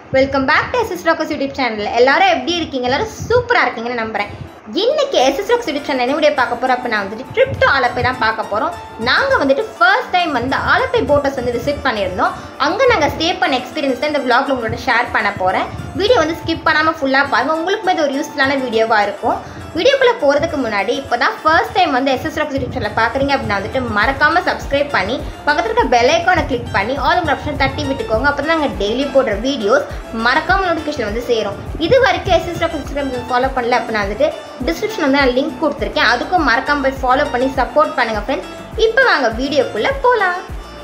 welcome back to SS Rocks YouTube channel எல்லாரும் எப்படி இருக்கீங்க எல்லாரும் சூப்பராக இருக்கீங்கன்னு நம்புறேன் இன்னைக்கு எஸ்எஸ் ராக்ஸ் யூடியூப் சேனல் என்ன வீடியோ பார்க்க போகிறோம் அப்போ நான் வந்துட்டு ட்ரிப் டு ஆலப்பை தான் பார்க்க போகிறோம் நாங்கள் வந்துட்டு ஃபர்ஸ்ட் டைம் வந்து ஆலப்பை போட்டஸ் வந்து விசிட் பண்ணியிருந்தோம் அங்கே நாங்கள் ஸ்டே பண்ண எக்ஸ்பீரியன்ஸ் தான் இந்த vlogல உங்களோட ஷேர் பண்ண போகிறேன் வீடியோ வந்து ஸ்கிப் பண்ணாமல் ஃபுல்லாக பாருங்கள் உங்களுக்கு இது ஒரு யூஸ்ஃபுல்லான வீடியோவாக இருக்கும் வீடியோக்குள்ளே போகிறதுக்கு முன்னாடி இப்போ தான் ஃபர்ஸ்ட் டைம் வந்து எஸ்எஸ் ராக்ஸ் யூடியூப் சேனல் பார்க்குறீங்க அப்படின்னா வந்துட்டு மறக்காமல் சப்ஸ்கிரைப் பண்ணி பக்கத்தில் இருக்க பெல் ஐக்கானை கிளிக் பண்ணி ஆல் உங்கள் ஆப்ஷன் தட்டி விட்டுக்கோங்க அப்போ தான் நாங்கள் டெய்லி போடுற வீடியோஸ் மறக்காம நோட்டிஃபிகேஷன் வந்து சேரும் இது வரைக்கும் எஸ்எஸ் ராக்ஸ் இன்ஸ்டாகிராம் ஃபாலோ பண்ணல அப்படின்னா வந்துட்டு டிஸ்கிரிப்ஷன் வந்து நான் லிங்க் கொடுத்துருக்கேன் அதுக்கும் மறக்காம போய் ஃபாலோ பண்ணி சப்போர்ட் பண்ணுங்க ஃப்ரெண்ட்ஸ் இப்போ வாங்க வீடியோக்குள்ளே போகலாம்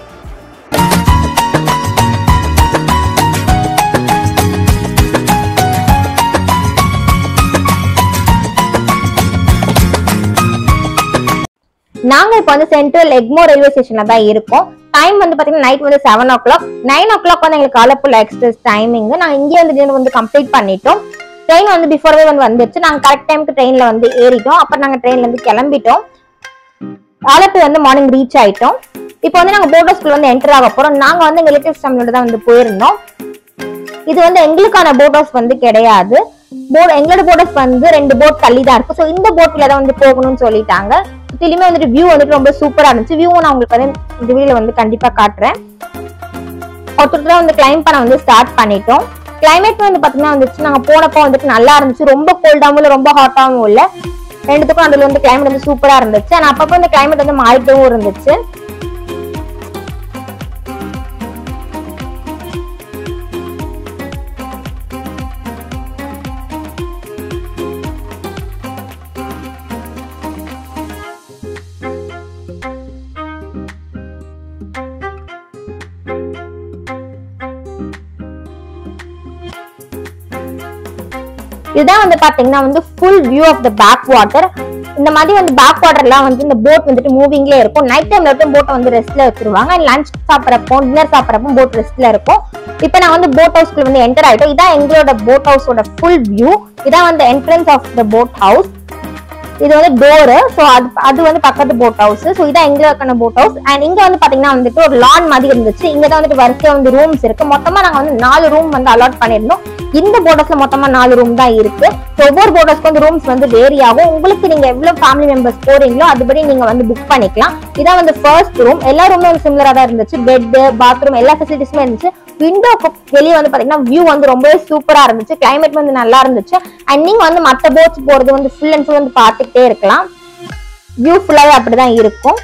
நாங்க இப்போ வந்து சென்ட்ரல் எக்மோ ரயில்வே ஸ்டேஷன்ல தான் இருக்கோம் டைம் வந்து பாத்தீங்கன்னா நைட் வந்து seven o'clock nine o'clock வந்து எங்களுக்கு ஆலப்புழா எக்ஸ்பிரஸ் டைமிங் நாங்க இங்கே வந்து dinner வந்து கம்ப்ளீட் பண்ணிட்டோம் ட்ரெயின் வந்து பிஃபோர்வே வந்து வந்துருச்சு நாங்க கரெக்ட் டைமுக்கு ட்ரெயின்ல வந்து ஏறிட்டோம் அப்புறம் நாங்க ட்ரெயின்ல இருந்து கிளம்பிட்டோம் ஆலப்புழா வந்து மார்னிங் ரீச் ஆயிட்டோம் இப்போ வந்து நாங்க போர்டர் ஸ்கூல் வந்து என்டர் ஆக போறோம் நாங்க வந்து எங்க ரிலேட்டிவ்ஸ் ஃபேமிலியோட தான் வந்து போயிருந்தோம் இது வந்து எங்களுக்கான போட் ஹவுஸ் வந்து கிடையாது போட் எங்களோட போட் ஹவுஸ் வந்து ரெண்டு போட் தள்ளி தான் இருக்கு ஸோ இந்த போட்ல தான் வந்து போகணும்னு சொல்லிட்டாங்க சுத்திலுமே வந்துட்டு வியூ வந்துட்டு ரொம்ப சூப்பரா இருந்துச்சு வியூ நான் உங்களுக்கு வந்து இந்த வீடியோல வந்து கண்டிப்பா காட்டுறேன் ஒருத்தர் வந்து கிளைம் பண்ண வந்து ஸ்டார்ட் பண்ணிட்டோம் கிளைமேட் வந்து பாத்தீங்கன்னா வந்துச்சு நாங்க போனப்போ வந்துட்டு நல்லா இருந்துச்சு ரொம்ப கோல்டாவும் இல்லை ரொம்ப ஹாட்டாவும் இல்லை ரெண்டுத்துக்கும் அதுல வந்து கிளைமேட் வந்து சூப்பரா இருந்துச்சு ஆனா அப்பப்போ இந்த கிளைமேட் வந்து மாறிட்டும் இருந்துச்சு இதுதான் வந்து பாத்தீங்கன்னா வந்து full view of the backwater இந்த மாதிரி வந்து பேக் வாட்டர்லாம் வந்து இந்த போட் வந்துட்டு மூவிங்லேயே இருக்கும் நைட் டைம்ல மட்டும் போட்டை வந்து ரெஸ்ட்ல வச்சிருவாங்க லஞ்ச் சாப்பிட்றப்போ டின்னர் சாப்பிட்றப்போ போட் ரெஸ்ட்ல இருக்கும் இப்போ நான் வந்து போட் ஹவுஸ்க்குள்ள வந்து என்டர் ஆயிட்டோம் இதான் எங்களோட போட் ஹவுஸோட ஃபுல் வியூ இதான் வந்து entrance of the boat house இது வந்து டோரு ஸோ அது அது வந்து பக்கத்து போட் ஹவுஸ் ஸோ இதான் எங்களுக்கான போட் ஹவுஸ் அண்ட் இங்க வந்து பாத்தீங்கன்னா வந்துட்டு ஒரு லான் மாதிரி இருந்துச்சு இங்க தான் வந்துட்டு வரிசையா வந்து ரூம்ஸ் இருக்கு மொத்தமா நாங்க வந்து நாலு ரூம் வந்து அலாட் பண்ணியிருந்தோம் இந்த போட் ஹவுஸ்ல மொத்தமா நாலு ரூம் தான் இருக்கு ஸோ ஒவ்வொரு போட் ஹவுஸ்க்கு வந்து ரூம்ஸ் வந்து வேரி ஆகும் உங்களுக்கு நீங்க எவ்வளவு ஃபேமிலி மெம்பர்ஸ் போறீங்களோ அதுபடி நீங்க வந்து புக் பண்ணிக்கலாம் இதான் வந்து ஃபர்ஸ்ட் ரூம் எல்லா ரூமும் வந்து சிமிலரா தான் இருந்துச்சு பெட் பாத்ரூம் எல்லா ஃபெசிலிட்டிஸுமே இருந்துச்சு விண்டோக்கு வெளியே வந்து பாத்தீங்கன்னா வியூ வந்து ரொம்பவே சூப்பரா இருந்துச்சு கிளைமேட் வந்து நல்லா இருந்துச்சு அண்ட் நீங்க வந்து மத்த போட்ஸ் போறது வந்து ஃபுல் அண்ட் ஃபுல் வந்து பார்த்துக்கிட்டே இருக்கலாம் வியூ ஃபுல்லாவே அப்படிதான் இருக்கும்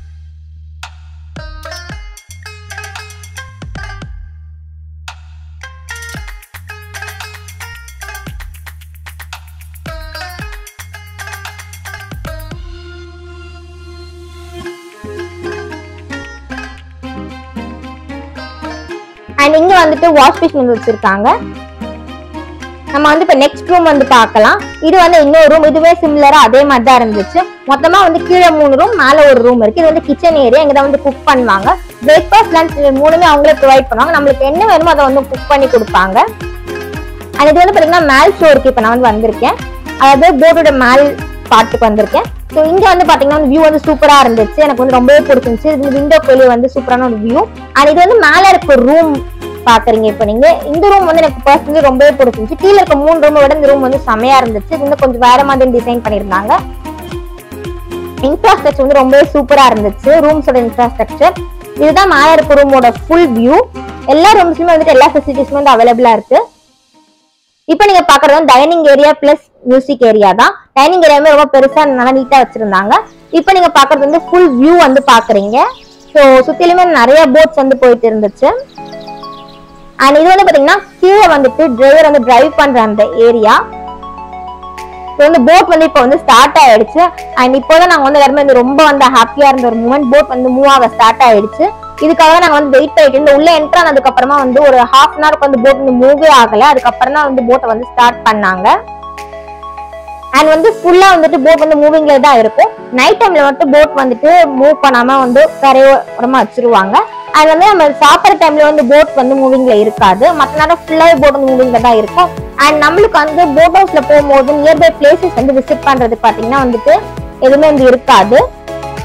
அண்ட் இங்க வந்துட்டு வாஷ் மிஷின் வந்து வச்சிருக்காங்க நம்ம வந்து இப்ப நெக்ஸ்ட் ரூம் வந்து பார்க்கலாம் இது வந்து இன்னொரு ரூம் இதுவே சிமிலரா அதே மாதிரி தான் இருந்துச்சு மொத்தமா வந்து கீழே மூணு ரூம் மேல ஒரு ரூம் இருக்கு இது வந்து கிச்சன் ஏரியா இங்க தான் வந்து குக் பண்ணுவாங்க பிரேக்ஃபாஸ்ட் லஞ்ச் மூணுமே அவங்களே ப்ரொவைட் பண்ணுவாங்க நம்மளுக்கு என்ன வேணுமோ அதை வந்து குக் பண்ணி கொடுப்பாங்க அண்ட் இது வந்து பாத்தீங்கன்னா மேல் ஃப்ளோருக்கு இப்ப நான் வந்து வந்திருக்கேன் அதாவது போர்டோட மேல் பார்ட்டுக்கு வந்திருக்கேன் ஸோ இங்க வந்து பாத்தீங்கன்னா வியூ வந்து சூப்பரா இருந்துச்சு எனக்கு வந்து ரொம்பவே பிடிச்சிருந்துச்சு இது விண்டோ வெளியே வந்து சூப்பரான ஒரு வியூ அண்ட் இது வந்து மேல இருக்க ரூம் பாக்குறீங்க இப்போ நீங்க இந்த ரூம் வந்து எனக்கு பர்சனலி ரொம்பவே பிடிச்சிருந்துச்சு கீழே இருக்க மூணு ரூமை விட இந்த ரூம் வந்து செமையா இருந்துச்சு இது வந்து கொஞ்சம் வேற மாதிரி டிசைன் பண்ணியிருந்தாங்க இன்ஃப்ராஸ்ட்ரக்சர் வந்து ரொம்பவே சூப்பரா இருந்துச்சு ரூம்ஸோட இன்ஃப்ராஸ்ட்ரக்சர் இதுதான் மேல இருக்க ரூமோட ஃபுல் வியூ எல்லா ரூம்ஸ்லயுமே வந்துட்டு எல்லா ஃபெசிலிட்டிஸுமே வந்து அவைலபிளா இருக்கு இப்போ நீங்க பாக்குறது வந்து dining area plus music area தான் டைனிங் ஏரியாவுமே ரொம்ப பெருசா நல்லா நீட்டா வச்சிருந்தாங்க இப்போ நீங்க பாக்குறது வந்து ஃபுல் வியூ வந்து பாக்குறீங்க ஸோ சுத்திலுமே நிறைய போட்ஸ் வந்து போயிட்டு இருந்துச்சு அண்ட் இது வந்து பாத்தீங்கன்னா கீழே வந்துட்டு டிரைவர் வந்து டிரைவ் பண்ற அந்த ஏரியா இது வந்து போட் வந்து இப்போ வந்து ஸ்டார்ட் ஆயிடுச்சு அண்ட் இப்போதான் நாங்க வந்து எல்லாருமே வந்து ரொம்ப வந்து ஹாப்பியா இருந்த ஒரு மூமெண்ட் போட் வந்து மூவ் ஆக ஸ்டார்ட் ஆயிடுச்சு இதுக்காக தான் நாங்க வந்து வெயிட் பண்ணிட்டு இருந்தோம் உள்ள என்ட்ரு ஆனதுக்கு அப்புறமா வந்து ஒரு ஹாஃப் அன் ஹவருக்கு வந்து போட் வந்து மூவே ஆகல அதுக்கப்புறம் தான் வந்து போட்டை வந்து ஸ்டார்ட் பண்ணாங்க அண்ட் வந்து ஃபுல்லா வந்துட்டு போட் வந்து மூவிங்ல தான் இருக்கும் நைட் டைம்ல மட்டும் போட் வந்துட்டு மூவ் பண்ணாம வந்து கரையோரமா வச்சிருவாங்க அண்ட் வந்து நம்ம சாப்பிட்ற டைம்ல வந்து போட் வந்து மூவிங்ல இருக்காது மற்ற நேரம் ஃபுல்லாவே போட் வந்து மூவிங்ல தான் இருக்கும் அண்ட் நம்மளுக்கு வந்து போட் ஹவுஸ்ல போகும்போது நியர்பை பிளேசஸ் வந்து விசிட் பண்றது பாத்தீங்கன்னா வந்துட்டு எதுவுமே வந்து இருக்காது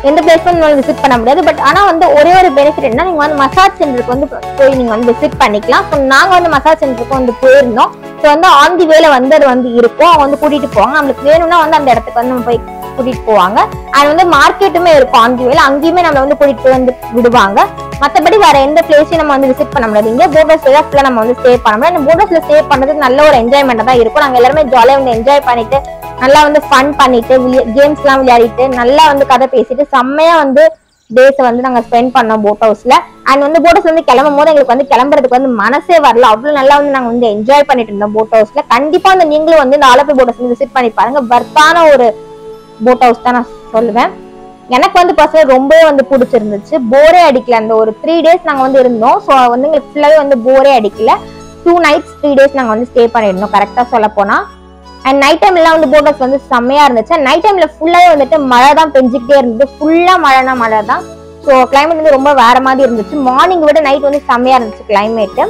எந்த பிளேஸும் உங்களால் விசிட் பண்ண முடியாது பட் ஆனா வந்து ஒரே ஒரு பெனிஃபிட் என்ன நீங்க வந்து மசாஜ் சென்டருக்கு வந்து போய் நீங்க வந்து விசிட் பண்ணிக்கலாம் ஸோ நாங்க வந்து மசாஜ் சென்டருக்கு வந்து போயிருந்தோம் ஸோ வந்து ஆன் தி வேல வந்து அது வந்து இருக்கும் அவங்க வந்து கூட்டிட்டு போவாங்க நம்மளுக்கு வேணும்னா வந்து அந்த இடத்துக்கு வந்து நம்ம போய் கூட்டிட்டு போவாங்க அண்ட் வந்து மார்க்கெட்டுமே இருக்கும் ஆன் தி வேல அங்கேயுமே நம்ம வந்து கூட்டிட்டு போய் வந்து விடுவாங்க மத்தபடி வேற எந்த பிளேஸையும் நம்ம வந்து விசிட் பண்ண முடியாது இங்க போட் ஹவுஸ்ல தான் ஃபுல்லா நம்ம வந்து ஸ்டே பண்ண முடியாது இந்த போட் ஹவுஸ்ல ஸ்டே பண்றது நல்ல ஒரு என்ஜாய்மெண்ட் தான் இருக்கும் நாங்க எல்லாருமே ஜாலியா வந்து என்ஜாய் பண்ணிட்டு நல்லா வந்து ஃபன் பண்ணிட்டு கேம்ஸ் எல்லாம் விளையாடிட்டு நல்லா வந்து கதை பேசிட்டு செம்மையா வந்து டேஸ் வந்து நாங்க ஸ்பெண்ட் பண்ணோம் போட் ஹவுஸ்ல அண்ட் வந்து போட் ஹவுஸ்ல இருந்து கிளம்பும் போது எங்களுக்கு வந்து கிளம்புறதுக்கு வந்து மனசே வரல அவ்வளவு நல்லா வந்து நாங்க வந்து என்ஜாய் பண்ணிட்டு இருந்தோம் போட் ஹவுஸ்ல கண்டிப்பா வந்து நீங்களும் வந்து இந்த ஆலப்பி போட் ஹவுஸ் விசிட் பண்ணி பாருங்க வர்த்தான ஒரு போட் ஹவுஸ் தான் நான் சொல்லுவேன் எனக்கு வந்து பர்சனல் ரொம்பவே வந்து பிடிச்சிருந்துச்சு போரே அடிக்கல அந்த ஒரு த்ரீ டேஸ் நாங்க வந்து இருந்தோம் ஸோ வந்து எங்களுக்கு ஃபுல்லாவே வந்து போரே அடிக்கல டூ நைட்ஸ் த்ரீ டேஸ் நாங்க வந்து ஸ்டே பண்ணியிருந்தோம் கரெக்டா சொல்ல போனா அண்ட் நைட் டைம்ல வந்து போட் ஹவுஸ் வந்து செம்மையா இருந்துச்சு நைட் டைம்ல ஃபுல்லாவே வந்துட்டு மழை தான் பெஞ்சிக்கிட்டே இருந்தது ஃபுல்லா மழைனா மழை தான் ஸோ கிளைமேட் வந்து ரொம்ப வேற மாதிரி இருந்துச்சு மார்னிங் விட நைட் வந்து செம்மையா இருந்துச்சு கிளைமேட்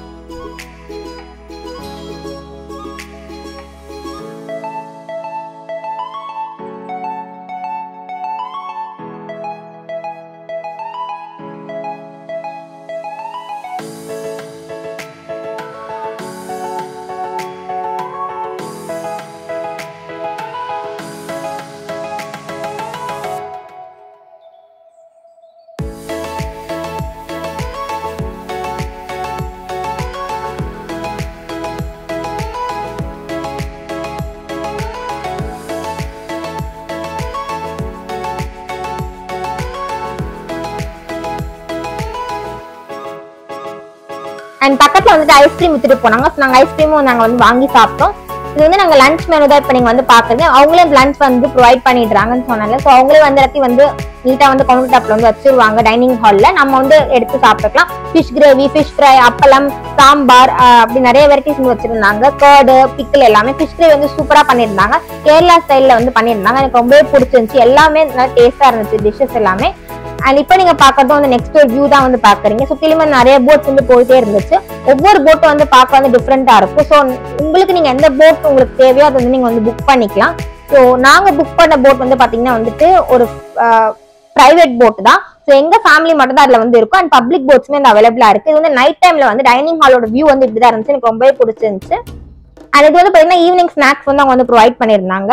அண்ட் பக்கத்துல வந்துட்டு ஐஸ்கிரீம் வித்துட்டு போனாங்க So, நாங்க ஐஸ்கிரீமும் நாங்க வந்து வாங்கி சாப்பிட்டோம் இது வந்து நாங்க லஞ்ச் மெனு தான் இப்போ நீங்க வந்து பாக்குறீங்க அவங்களே லஞ்ச் வந்து ப்ரொவைட் பண்ணிடுறாங்கன்னு சொன்னால ஸோ அவங்களே வந்து எல்லாத்தையும் வந்து நீட்டா வந்து கவுண்டர் டாப்ல வந்து வச்சிருவாங்க டைனிங் ஹால்ல நம்ம வந்து எடுத்து சாப்பிட்டுக்கலாம் ஃபிஷ் கிரேவி ஃபிஷ் ஃப்ரை அப்பளம் சாம்பார் ஆஹ் அப்படி நிறைய வெரைட்டிஸ் வந்து வச்சிருந்தாங்க கர்டு பிக்கிள் எல்லாமே ஃபிஷ் கிரேவி வந்து சூப்பரா பண்ணியிருந்தாங்க கேரளா ஸ்டைல்ல வந்து பண்ணியிருந்தாங்க எனக்கு ரொம்பவே பிடிச்சிருந்துச்சு எல்லாமே நல்லா டேஸ்டா இருந்துச்சு டிஷ்ஷஸ் எல்லாமே அண்ட் இப்போ நீங்க பாக்குறது வந்து நெக்ஸ்ட் ஒரு வியூ தான் வந்து பாக்குறீங்க சுத்திலுமே நிறைய போட்ஸ் வந்து போயிட்டே இருந்துச்சு ஒவ்வொரு போட்டும் வந்து பார்க்க வந்து டிஃப்ரெண்டா இருக்கும் ஸோ உங்களுக்கு நீங்க எந்த போட் உங்களுக்கு தேவையோ அதை வந்து நீங்க வந்து புக் பண்ணிக்கலாம் ஸோ நாங்க புக் பண்ண போட் வந்து பாத்தீங்கன்னா வந்துட்டு ஒரு பிரைவேட் போட் தான் ஸோ எங்க ஃபேமிலி மட்டும் தான் அதுல வந்து இருக்கும் அண்ட் பப்ளிக் போட்ஸுமே வந்து அவைலபிளா இருக்கு இது வந்து நைட் டைம்ல வந்து டைனிங் ஹாலோட வியூ வந்து இப்படிதான் இருந்துச்சு எனக்கு ரொம்பவே பிடிச்சிருந்துச்சு அண்ட் இது வந்து பாத்தீங்கன்னா ஈவினிங் ஸ்நாக்ஸ் வந்து அவங்க வந்து ப்ரொவைட் பண்ணியிருந்தாங்க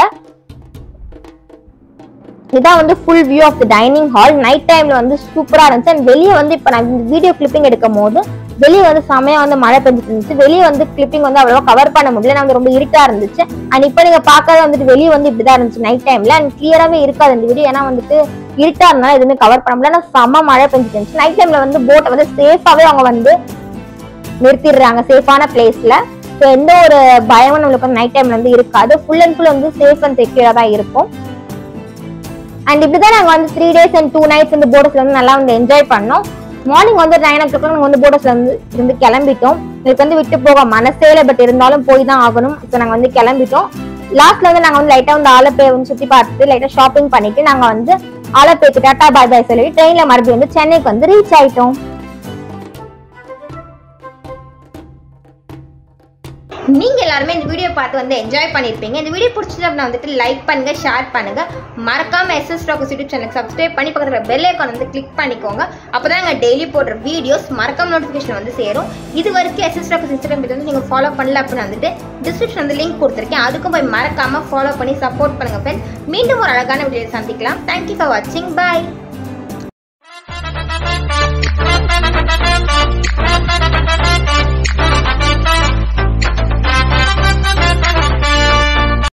இதான் வந்து full view of the dining hall night டைம்ல வந்து சூப்பரா இருந்துச்சு அண்ட் வெளியே வந்து இப்போ நான் இந்த வீடியோ கிளிப்பிங் எடுக்கும் போது வெளியே வந்து செமையா வந்து மழை பெஞ்சிட்டு இருந்துச்சு வெளியே வந்து கிளிப்பிங் வந்து அவ்வளவா கவர் பண்ண முடியல நான் வந்து ரொம்ப இருட்டா இருந்துச்சு அண்ட் இப்போ நீங்க பார்க்கறது வந்துட்டு வெளியே வந்து இப்படிதான் இருந்துச்சு நைட் டைம்ல அண்ட் கிளியராவே இருக்காது இந்த வீடியோ ஏன்னா வந்துட்டு இருட்டா இருந்தாலும் எதுவுமே கவர் பண்ண முடியல ஆனா செம மழை பெஞ்சிட்டு இருந்துச்சு நைட் டைம்ல வந்து போட்டை வந்து சேஃபாவே அவங்க வந்து நிறுத்திடுறாங்க சேஃபான பிளேஸ்ல ஸோ எந்த ஒரு பயமும் நம்மளுக்கு வந்து நைட் டைம்ல வந்து இருக்காது ஃபுல் அண்ட் ஃபுல் வந்து சேஃப் அண்ட் செக்யூரா தான் இருக்கும் அண்ட் இப்படிதான் நாங்க வந்து three days and two nights வந்து போட்டஸ்ல வந்து நல்லா வந்து என்ஜாய் பண்ணோம் மார்னிங் வந்து நைன் ஓ கிளாக் நாங்கள் வந்து போட்டஸ்ல வந்து இருந்து கிளம்பிட்டோம் எங்களுக்கு வந்து விட்டு போக மனசே இல்லை பட் இருந்தாலும் போய் தான் ஆகணும் இப்போ நாங்கள் வந்து கிளம்பிட்டோம் லாஸ்ட்ல வந்து நாங்கள் வந்து லைட்டா வந்து ஆலப்பே வந்து சுத்தி பார்த்துட்டு லைட்டா ஷாப்பிங் பண்ணிட்டு நாங்கள் வந்து ஆலப்பேக்கு டாட்டா பாய் பாய் சொல்லி ட்ரெயின்ல மறுபடியும் வந்து சென்னைக்கு வந்து ரீச் ஆயிட்டோம் நீங்க எல்லாருமே இந்த வீடியோ பார்த்து வந்து என்ஜாய் பண்ணிருப்பீங்க இந்த வீடியோ பிடிச்சது அப்படின்னா வந்துட்டு லைக் பண்ணுங்க ஷேர் பண்ணுங்க மறக்காம SS Talks YouTube channel subscribe பண்ணி பக்கத்துல பெல் ஐக்கான் வந்து கிளிக் பண்ணிக்கோங்க அப்பதான் நாங்க டெய்லி போடுற வீடியோஸ் மறக்காம நோட்டிஃபிகேஷன் வந்து சேரும் இது வரைக்கும் எஸ்எஸ் டாக்ஸ் இன்ஸ்டாகிராம் பேஜ் வந்து நீங்க ஃபாலோ பண்ணல அப்படின்னு வந்துட்டு டிஸ்கிரிப்ஷன் வந்து லிங்க் கொடுத்துருக்கேன் அதுக்கும் போய் மறக்காம ஃபாலோ பண்ணி சப்போர்ட் பண்ணுங்க ஃப்ரெண்ட்ஸ் மீண்டும் ஒரு அழகான வீடியோ சந்திக்கலாம் தேங்க்யூ ஃபார் வாட்சிங் பாய்